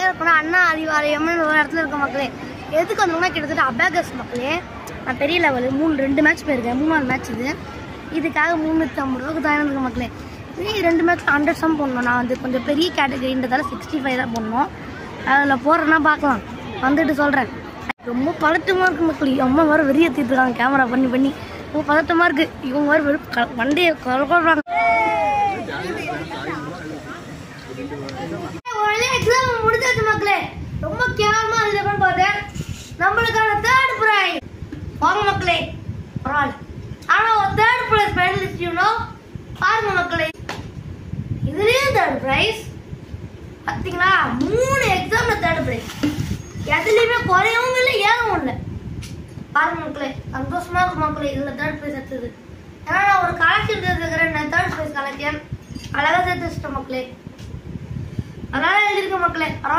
இருக்கோம்னா அண்ணா அதிவாலயம்னு ஒரு இடத்துல இருக்க மக்களே எதுக்கு வந்தோம்னா கிட்டத்தட்ட அபேகஸ் மக்களே நான் பெரிய லெவலு மூணு ரெண்டு மேட்ச் போயிருக்கேன் மூணாவது மேட்ச் இது இதுக்காக முந்நூற்றி ஐம்பது ரூபாய்க்கு தான் இருக்க மக்களே இது ரெண்டு மேட்ச் ஹண்ட்ரட் சம் போடணும் நான் வந்து கொஞ்சம் பெரிய கேட்டகரின்றதால சிக்ஸ்டி ஃபைவ் தான் போடணும் அதில் போடுறேன்னா பார்க்கலாம் வந்துட்டு சொல்கிறேன் ரொம்ப பதட்டமாக இருக்கு மக்கள் அம்மா வேறு வெறிய தீர்த்துருக்காங்க கேமரா பண்ணி பண்ணி ரொம்ப பதட்டமாக இருக்குது இவங்க வேறு வெறும் க- வண்டியை கொல்றாங்க எக்ஸாம் முடிஞ்சாச்சு மக்களே ரொம்ப கேவலமா இதுக்கப்புறம் பார்த்தேன் நம்மளுக்கான தேர்ட் ப்ரைஸ் வாங்க மக்களே பரவாயில்ல ஆனா ஒரு தேர்ட் ப்ரைஸ் ஃபைனலிஸ்ட் யூனோ பாருங்க மக்களே இதுலயும் தேர்ட் ப்ரைஸ் பாத்தீங்களா மூணு எக்ஸாம்ல தேர்ட் ப்ரைஸ் எதுலயுமே குறையவும் இல்லை ஏறவும் இல்லை பாருங்க மக்களே சந்தோஷமா இருக்கும் மக்களே இதுல தேர்ட் ப்ரைஸ் எடுத்தது ஏன்னா நான் ஒரு கலெக்ஷன் இருக்கிறேன் நான் தேர்ட் ப்ரைஸ் கலெக்ஷன் அழகா சேர்த்து வச்சிட்டேன் மக்களே அதனால எழுதிருக்க மக்களே பரவாயில்ல